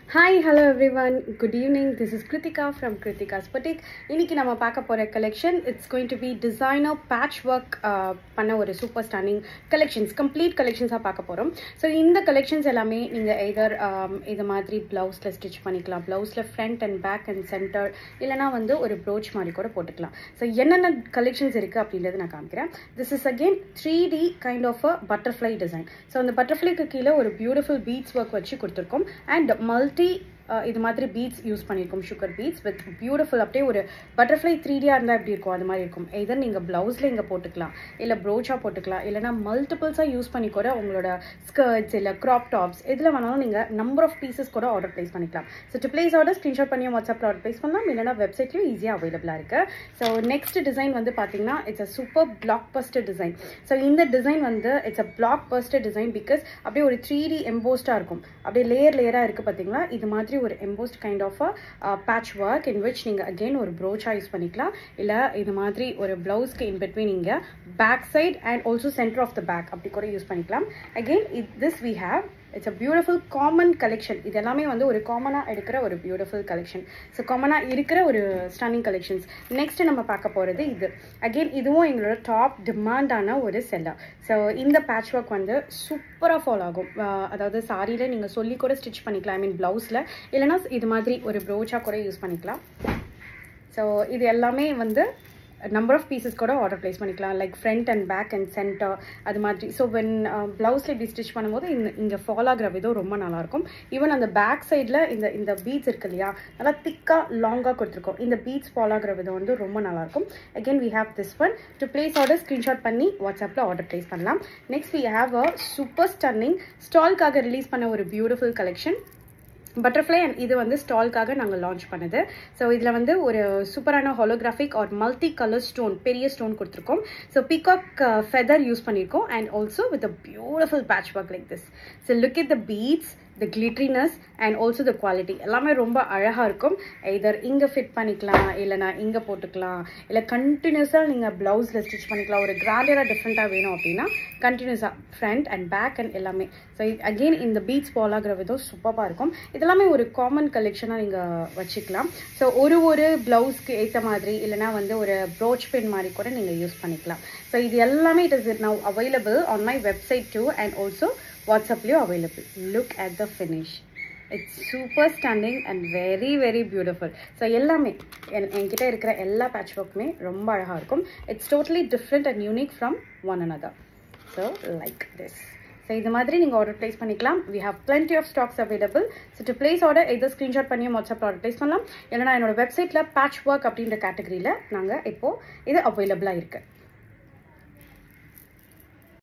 hi hello everyone good evening this is Krithika from Krithika's boutique இன்னைக்கு நம்ம பார்க்க போகிற collection it's going to be designer patch work பண்ண ஒரு சூப்பர் ஸ்டாண்டிங் கலெக்ஷன்ஸ் கம்ப்ளீட் கலெக்ஷன்ஸாக பார்க்க போகிறோம் ஸோ இந்த கலெக்ஷன்ஸ் எல்லாமே நீங்கள் எதர் இது மாதிரி ப்ளவுஸில் ஸ்டிச் பண்ணிக்கலாம் ப்ளவுஸில் front and back and centre இல்லைனா வந்து ஒரு ப்ரோச் மாதிரி கூட போட்டுக்கலாம் ஸோ என்னென்ன கலெக்ஷன்ஸ் இருக்குது அப்படின்றது நான் காமிக்கிறேன் this is again three D kind of a butterfly design so அந்த பட்டர்ஃப்ளைக்கு கீழே ஒரு பியூட்டிஃபுல் பீட்ஸ் ஒர்க் வச்சு கொடுத்துருக்கோம் அண்ட் மல்டி இது மாதிரி பீட்ஸ் யூஸ் பண்ணியிருக்கோம் சுகர் பீட்ஸ் வித் பியூட்டிஃபுல் அப்படியே ஒரு பட்டர்ஃப்ளை த்ரீ டியாக இருந்தால் எப்படி இருக்கும் அது மாதிரி இருக்கும் இதர் நீங்கள் ப்ளவுஸில் இங்கே போட்டுக்கலாம் இல்லை ப்ரோச்சாக போட்டுக்கலாம் இல்லைனா மல்டிபிள்ஸாக யூஸ் பண்ணி கூட உங்களோட ஸ்கர்ட்ஸ் இல்லை க்ராப் டாப்ஸ் எதில் வேணாலும் நீங்கள் நம்பர் ஆஃப் பீசஸ் கூட ஆர்டர் ப்ளேஸ் பண்ணிக்கலாம் so to place order screenshot பண்ணி வாட்ஸ்அப்பில் ஆர்டர் ப்ளேஸ் பண்ணலாம் இல்லைனா வெப்சைட்லையும் ஈஸியாக அவைலபிளாக இருக்குது ஸோ நெக்ஸ்ட் டிசைன் வந்து பார்த்தீங்கன்னா it's a super blockbuster design so இந்த டிசைன் வந்து it's a blockbuster design because அப்படியே ஒரு த்ரீ டி எம்போஸ்டாக இருக்கும் அப்படியே லேயர் லேயராக இருக்குது பார்த்தீங்களா இது மாதிரி ஒரு embossed kind of patch work in which நீங்கள் அகெயின் ஒரு ப்ரோச்சாக யூஸ் பண்ணிக்கலாம் இல்லை இது மாதிரி ஒரு ப்ளவுஸ்க்கு இன் பிட்வீன் நீங்கள் back side and also centre of the back அப்படி கூட யூஸ் பண்ணிக்கலாம் again it this we have it's a beautiful common collection இது எல்லாமே வந்து ஒரு காமனாக எடுக்கிற ஒரு பியூட்டிஃபுல் கலெக்ஷன் ஸோ காமனாக இருக்கிற ஒரு ஸ்டன்னிங் கலெக்ஷன்ஸ் நெக்ஸ்ட் நம்ம பார்க்க போகிறது இது அகெயின் இதுவும் எங்களோட டாப் டிமாண்டான ஒரு செல்லர் ஸோ இந்த பேட்ச் ஒர்க் வந்து சூப்பராக ஃபாலோ ஆகும் அதாவது சாரியில் நீங்கள் சொல்லி கூட ஸ்டிச் பண்ணிக்கலாம் ஐ மீன் ப்ளவுஸில் இல்லைனா இது மாதிரி ஒரு ப்ரோச்சாக கூட யூஸ் பண்ணிக்கலாம் ஸோ இது எல்லாமே வந்து நம்பர் ஆஃப் பீசஸ் கூட ஆர்டர் ப்ளேஸ் பண்ணிக்கலாம் like front and back and centre அது மாதிரி ஸோ வென் ப்ளவுஸில் இப்படி ஸ்டிச் பண்ணும்போது இந்த இங்கே ஃபாலோ ஆகிற விதம் ரொம்ப நல்லாயிருக்கும் ஈவன் அந்த பேக் சைடில் இந்த இந்த பீட்ஸ் இருக்கு இல்லையா நல்லா திக்காக லாங்காக கொடுத்துருக்கோம் இந்த பீட்ஸ் ஃபாலோ ஆகிற விதம் வந்து ரொம்ப நல்லாயிருக்கும் again we have this one to place order screenshot பண்ணி வாட்ஸ்அப்பில் ஆர்டர் ப்ளேஸ் பண்ணலாம் next we have a super stunning ஸ்டால்காக ரிலீஸ் பண்ண ஒரு பியூட்டிஃபுல் கலெக்ஷன் பட்டர்ஃப்ளை அண்ட் இது வந்து ஸ்டால்காக நாங்கள் லான்ச் பண்ணது ஸோ இதில் வந்து ஒரு சூப்பரான holographic or multi colour stone பெரிய ஸ்டோன் கொடுத்துருக்கோம் ஸோ பிகாக் ஃபெதர் யூஸ் பண்ணியிருக்கோம் and also with a beautiful patch work like this so look it the beads the glitteriness and also the quality எல்லாமே ரொம்ப அழகாக இருக்கும் இதர் இங்கே ஃபிட் பண்ணிக்கலாம் இல்லைனா இங்கே போட்டுக்கலாம் இல்லை கண்டினியூஸாக நீங்கள் ப்ளவுஸில் ஸ்டிச் பண்ணிக்கலாம் ஒரு கிராண்டியராக டிஃப்ரெண்ட்டாக வேணும் அப்படின்னா கண்டினியூஸாக ஃப்ரண்ட் அண்ட் பேக் அண்ட் எல்லாமே ஸோ அகெயின் இந்த பீட்ஸ் ஃபால் ஆகிற விதம் சூப்பராக இருக்கும் இதெல்லாமே ஒரு காமன் கலெக்ஷனாக நீங்கள் வச்சுக்கலாம் ஸோ ஒரு ஒரு ப்ளவுஸ்க்கு ஏற்ற மாதிரி இல்லைனா வந்து ஒரு ப்ரோச் பென் மாதிரி கூட நீங்கள் யூஸ் பண்ணிக்கலாம் ஸோ இது எல்லாமே it is now available on my website too and also வாட்ஸ்அப்லேயும் available look at the finish it's super standing and very very beautiful so எல்லாமே என் என்கிட்ட இருக்கிற எல்லா பேட்ச் ஒர்க்குமே ரொம்ப அழகாக இருக்கும் it's totally different and unique from one another so like this so இது மாதிரி நீங்கள் ஆர்டர் ப்ளேஸ் பண்ணிக்கலாம் we have plenty of stocks available so to place order எதோ ஸ்க்ரீன்ஷாட் பண்ணி வாட்ஸ்அப் ஆர்டர் ப்ளேஸ் பண்ணலாம் இல்லைனா என்னோட வெப்சைட்டில் பேட்ச் ஒர்க் அப்படின்ற கேட்டகரியில் நாங்கள் இப்போது இது அவைலபிளாக இருக்குது